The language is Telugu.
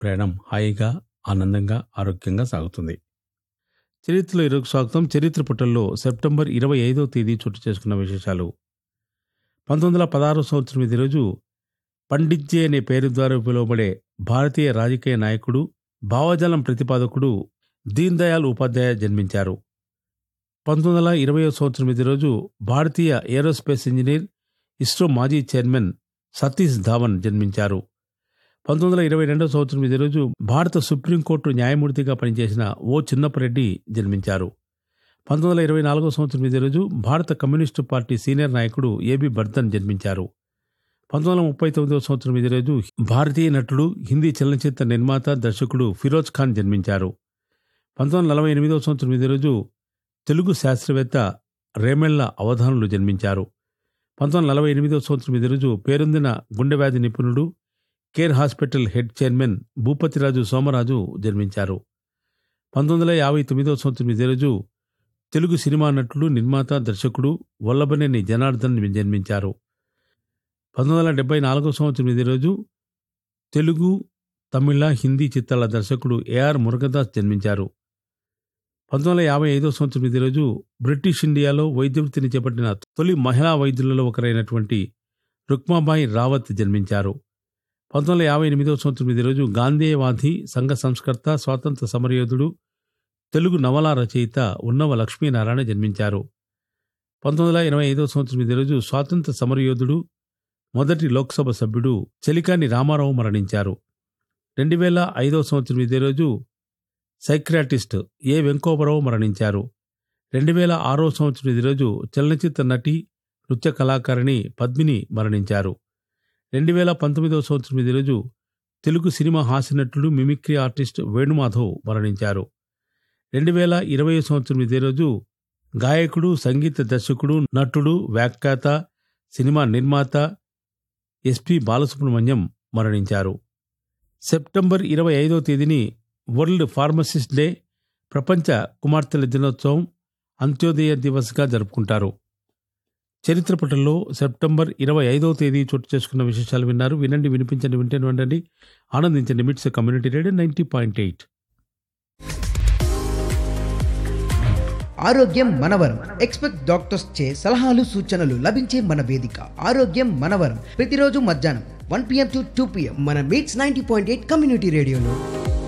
ప్రయాణం హాయిగా ఆనందంగా ఆరోగ్యంగా సాగుతుంది చరిత్రలో ఈరోజు స్వాగతం చరిత్ర పుటల్లో సెప్టెంబర్ ఇరవై ఐదో తేదీ చోటు చేసుకున్న విశేషాలు పంతొమ్మిది వందల పదహారు సంవత్సరం ఇది రోజు పండిత్జీ అనే పేరు ద్వారా పిలువబడే భారతీయ రాజకీయ నాయకుడు భావజాలం ప్రతిపాదకుడు దీన్ దయాళ్ ఉపాధ్యాయ జన్మించారు పంతొమ్మిది వందల ఇరవై సంవత్సరం ఇది రోజు భారతీయ ఏరోస్పేస్ ఇంజనీర్ ఇస్రో మాజీ చైర్మన్ సతీష్ ధావన్ జన్మించారు పంతొమ్మిది వందల ఇరవై రెండవ సంవత్సరం ఇదే రోజు భారత సుప్రీంకోర్టు న్యాయమూర్తిగా పనిచేసిన ఓ చిన్నప్పరెడ్డి జన్మించారు పంతొమ్మిది వందల ఇరవై నాలుగో సంవత్సరం ఇదే రోజు భారత కమ్యూనిస్టు పార్టీ సీనియర్ నాయకుడు ఏబి బర్ధన్ జన్మించారు పంతొమ్మిది వందల ముప్పై తొమ్మిదవ సంవత్సరం ఇదే రోజు భారతీయ నటుడు హిందీ చలనచిత్ర నిర్మాత దర్శకుడు ఫిరోజ్ ఖాన్ జన్మించారు పంతొమ్మిది వందల నలభై ఎనిమిదవ సంవత్సరం ఇదే రోజు తెలుగు శాస్త్రవేత్త రేమెళ్ల అవధానులు జన్మించారు పంతొమ్మిది వందల నలభై ఎనిమిదవ సంవత్సరం ఇదే రోజు పేరొందిన గుండె వ్యాధి నిపుణుడు Care hospital head chairman Bhupathiraju Somaraju జన్మించారు పంతొమ్మిది వందల యాభై తొమ్మిదవ సంవత్సరం ఇదే రోజు తెలుగు సినిమా నటుడు నిర్మాత దర్శకుడు వల్లభనేని జనార్దన్ జన్మించారు పంతొమ్మిది వందల డెబ్బై నాలుగో సంవత్సరం ఇదే రోజు తెలుగు తమిళ హిందీ చిత్రాల దర్శకుడు ఏఆర్ మురుగదాస్ జన్మించారు పంతొమ్మిది వందల యాభై ఐదో సంవత్సరం ఇదే రోజు బ్రిటిష్ ఇండియాలో వైద్య వృత్తిని చేపట్టిన తొలి మహిళా వైద్యులలో ఒకరైనటువంటి రుక్మాబాయి రావత్ జన్మించారు పంతొమ్మిది వందల యాభై ఎనిమిదవ సంవత్సరం ఇదే రోజు గాంధేయవాది సంఘ సంస్కర్త స్వాతంత్ర సమరయోధుడు తెలుగు నవలా రచయిత ఉన్నవ లక్ష్మీనారాయణ జన్మించారు పంతొమ్మిది వందల ఎనభై ఐదవ సంవత్సరం ఇదే రోజు స్వాతంత్ర సమరయోధుడు మొదటి లోక్సభ సభ్యుడు చెలికాని రామారావు మరణించారు రెండు వేల ఐదవ సంవత్సరం ఇదే రోజు సైక్రాటిస్ట్ ఏ వెంకోబరావు మరణించారు రెండు వేల ఆరో సంవత్సరం ఇదే రోజు చలనచిత్ర నటి నృత్య కళాకారిణి పద్మిని మరణించారు రెండు వేల పంతొమ్మిదవ సంవత్సరం ఇదే రోజు తెలుగు సినిమా హాస్యనటుడు మిమిక్రీ ఆర్టిస్ట్ వేణుమాధవ్ మరణించారు రెండు వేల ఇరవై సంవత్సరం ఇదే రోజు గాయకుడు సంగీత దర్శకుడు నటుడు వ్యాఖ్యాత సినిమా నిర్మాత ఎస్పి బాలసుబ్రహ్మణ్యం మరణించారు సెప్టెంబర్ ఇరవై ఐదో తేదీని వరల్డ్ ఫార్మసిస్ట్ డే ప్రపంచ కుమార్తెల దినోత్సవం అంత్యోదయ దివస్గా జరుపుకుంటారు చరిత్ర పటంలో సెప్టెంబర్ ఇరవై ఐదవ తేదీ చోటు చేసుకున్న విశేషాలు విన్నారు వినండి వినిపించండి వింటేనే వినండి ఆనందించండి MITS community radio ninety point eight ఆరోగ్యం మనవరం ఎక్స్పెక్ట్ డాక్టర్స్ చే సలహాలు సూచనలు లభించే మన వేదిక ఆరోగ్యం మనవరం ప్రతిరోజు మధ్యాహ్నం one PM to two PM మన MITS ninety point eight community రేడియోలో